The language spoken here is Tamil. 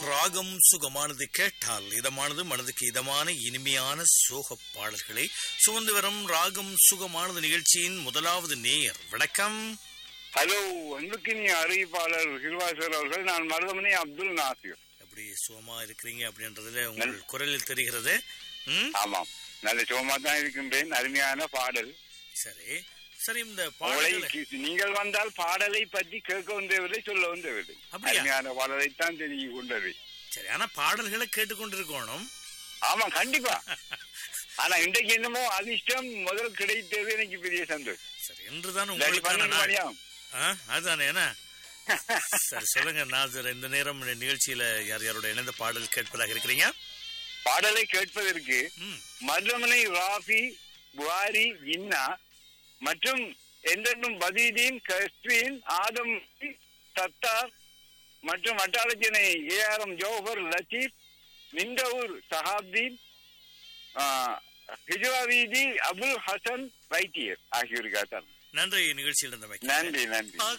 ராகம் சுகமானது கேட்டால் இதமானது மனதுக்கு இதமான இனிமையான சோக பாடல்களை சுமந்து வரும் ராகம் சுகமானது நிகழ்ச்சியின் முதலாவது நேயர் வணக்கம் ஹலோ அன்புக்கினி அறிவிப்பாளர் சிறுவாசர் அவர்கள் நான் மருதமணி அப்துல் நாசிர் எப்படி சுகமா இருக்கிறீங்க அப்படின்றதுல உங்கள் குரலில் தெரிகிறது ம் ஆமாம் நல்ல சுகமா தான் இருக்கின்றேன் அருமையான பாடல் சரி சரி இந்த உங்களை பாடல்களை கி- நீங்கள் வந்தால் பாடலை பற்றி கேட்க வந்தவில்லை சொல்ல வந்தவில்லை அப்படியா? அருமையான பாடலைத்தான் தெரிய கொண்டது சரி ஆனா பாடல்களை கேட்டுக்கொண்டிருக்கணும் ஆமா கண்டிப்பா ஆனா இன்றைக்கு என்னமோ அதிர்ஷ்டம் முதல் கிடைத்தது எனக்கு பெரிய சந்தோஷம் சரி என்றுதான் சரி, உங்களுக்கான பன்னெண்டு நாள் மணியாகும். ஆ, அதுதானே என்ன சரி சொல்லுங்க நாசர் இந்த நேரம் இந்த நிகழ்ச்சியில யார் யாரோட இணைந்த பாடல் கேட்பதாக இருக்கிறீங்க பாடலை கேட்பதற்கு ம் மருதமனை ராஃபி புகாரி இன்னா மற்றும் என்றென்றும் பதீதீன் கஸ்ரீன் ஆதம் சத்தார் மற்றும் வட்டாளத்தினை ஏஆர்எம் ஜோஹர் லத்தீப் நிண்டவூர் சஹாப்தீன் ஹிஜ்ரா வீதி அபுல் ஹசன் வைத்தியர் ஆகியோருக்காக நன்றி நிகழ்ச்சியில் இருந்தமைக்கு நன்றி நன்றி